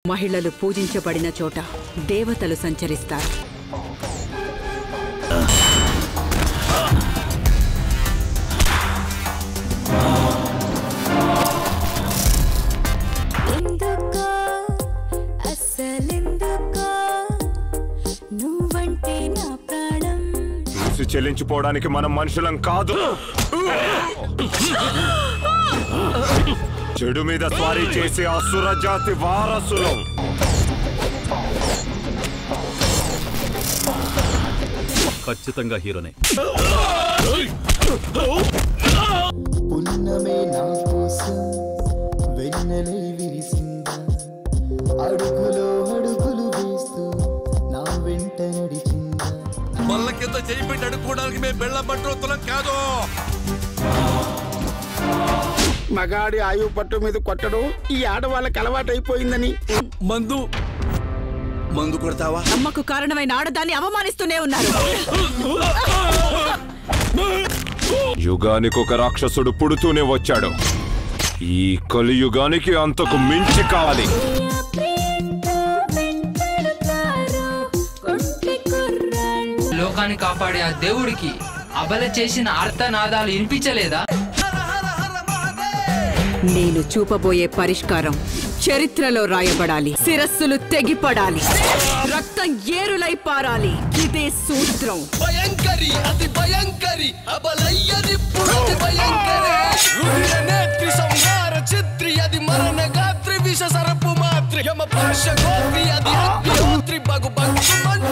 మహిళలు పూజించబడిన చోట దేవతలు సంచరిస్తారు ఎందుకో అసలెందుకో నువ్వంటే నా ప్రాణం చూసి చెల్లించిపోవడానికి మనం మనుషులం కాదు చెడు మీద స్వారీ చేసే అసుర జాతి వారసులం ఖచ్చితంగా హీరోనే పున్నమే నా కోసం వెన్నెలై విరిసిందా అడుగులో అడుగులు వేస్తూ నా వెంట నడిచిందా మల్ల కింద చేయి పెట్టి అడుక్కోవడానికి మేము బెళ్ళం పట్టుతులం కాదు మగాడి ఆయువు పట్టు మీద కొట్టడం ఈ ఆడవాళ్ళకి అలవాటైపోయిందని మందు మందు కొడతావా అమ్మకు కారణమైన ఆడదాన్ని అవమానిస్తూనే ఉన్నారు యుగానికి ఒక రాక్షసుడు పుడుతూనే వచ్చాడు ఈ కలియుగానికి అంతకు మించి కావాలి ప్రేమతో వెంటాడుతారు కొంటె కుర్రాళ్ళు లోకాన్ని కాపాడే ఆ దేవుడికి అబల చేసిన అర్థనాదాలు వినిపించలేదా నేను చూపబోయే పరిష్కారం చరిత్రలో రాయబడాలి శిరస్సులు తెగిపడాలి రక్తం ఏరులై పారాలి ఇదే సూత్రం భయంకరి అతి భయంకరి అబలయ్యది పురతి భయంకరి నేత్రి సంహార చిత్రి అది మరణ గాత్రి విష సరపు మాత్రి యమ పార్శ్వ గోత్రి అది అగ్నిహోత్రి బగు భక్తి మంత్రి